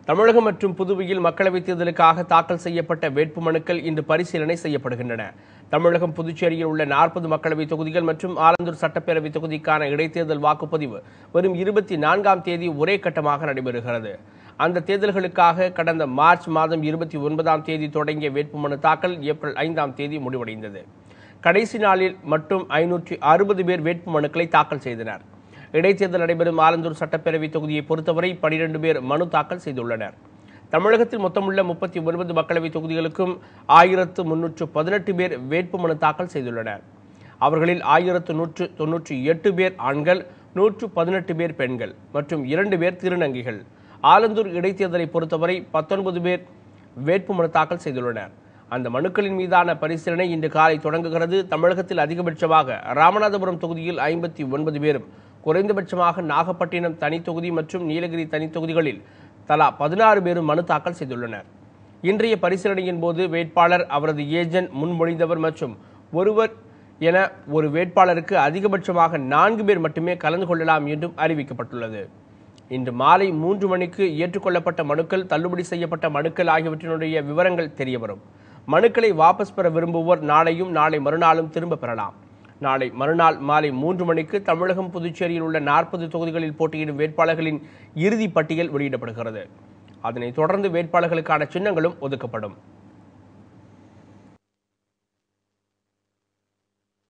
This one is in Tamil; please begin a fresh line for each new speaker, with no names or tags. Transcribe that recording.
தமிழகம் மற்றும் புதுவையில் மக்களவைத் தேர்தலுக்காக தாக்கல் செய்யப்பட்ட வேட்புமனுக்கள் இன்று பரிசீலனை செய்யப்படுகின்றன தமிழகம் புதுச்சேரியில் உள்ள நாற்பது மக்களவைத் தொகுதிகள் மற்றும் ஆலந்தூர் சட்டப்பேரவைத் தொகுதிக்கான இடைத்தேர்தல் வாக்குப்பதிவு வரும் இருபத்தி நான்காம் தேதி ஒரே கட்டமாக நடைபெறுகிறது அந்த தேர்தல்களுக்காக கடந்த மார்ச் மாதம் இருபத்தி ஒன்பதாம் தேதி தொடங்கிய வேட்புமனு தாக்கல் ஏப்ரல் ஐந்தாம் தேதி முடிவடைந்தது கடைசி நாளில் மட்டும் ஐநூற்றி அறுபது பேர் வேட்புமனுக்களை தாக்கல் செய்தனர் இடைத்தேர்தல் நடைபெறும் ஆலந்தூர் சட்டப்பேரவை தொகுதியை பொறுத்தவரை பனிரெண்டு பேர் மனு தாக்கல் செய்துள்ளனர் தமிழகத்தில் மொத்தமுள்ள முப்பத்தி ஒன்பது மக்களவை தொகுதிகளுக்கும் ஆயிரத்து முன்னூற்று பதினெட்டு பேர் வேட்புமனு தாக்கல் செய்துள்ளனர் அவர்களில் ஆயிரத்து நூற்று தொன்னூற்றி எட்டு பேர் ஆண்கள் நூற்று பதினெட்டு பேர் பெண்கள் மற்றும் இரண்டு பேர் திருநங்கைகள் ஆலந்தூர் இடைத்தேர்தலை பொறுத்தவரை பத்தொன்பது பேர் வேட்புமனு தாக்கல் செய்துள்ளனர் அந்த மனுக்களின் மீதான பரிசீலனை இன்று காலை தொடங்குகிறது தமிழகத்தில் அதிகபட்சமாக ராமநாதபுரம் தொகுதியில் ஐம்பத்தி ஒன்பது பேரும் குறைந்தபட்சமாக நாகப்பட்டினம் தனித்தொகுதி மற்றும் நீலகிரி தனித்தொகுதிகளில் தலா பதினாறு பேரும் மனு தாக்கல் செய்துள்ளனர் இன்றைய பரிசீலனையின் போது வேட்பாளர் அவரது ஏஜென்ட் முன்மொழிந்தவர் மற்றும் ஒருவர் என ஒரு வேட்பாளருக்கு அதிகபட்சமாக நான்கு பேர் மட்டுமே கலந்து கொள்ளலாம் என்றும் அறிவிக்கப்பட்டுள்ளது இன்று மாலை மூன்று மணிக்கு ஏற்றுக்கொள்ளப்பட்ட மனுக்கள் தள்ளுபடி செய்யப்பட்ட மனுக்கள் ஆகியவற்றினுடைய விவரங்கள் தெரியவரும் மனுக்களை வாபஸ் பெற விரும்புவோர் நாளையும் நாளை மறுநாளும் திரும்ப பெறலாம் நாளை மறுநாள் மாலை மூன்று மணிக்கு தமிழகம் புதுச்சேரியில் உள்ள நாற்பது தொகுதிகளில் போட்டியிடும் வேட்பாளர்களின் இறுதி பட்டியல் வெளியிடப்படுகிறது அதனைத் தொடர்ந்து வேட்பாளர்களுக்கான சின்னங்களும் ஒதுக்கப்படும்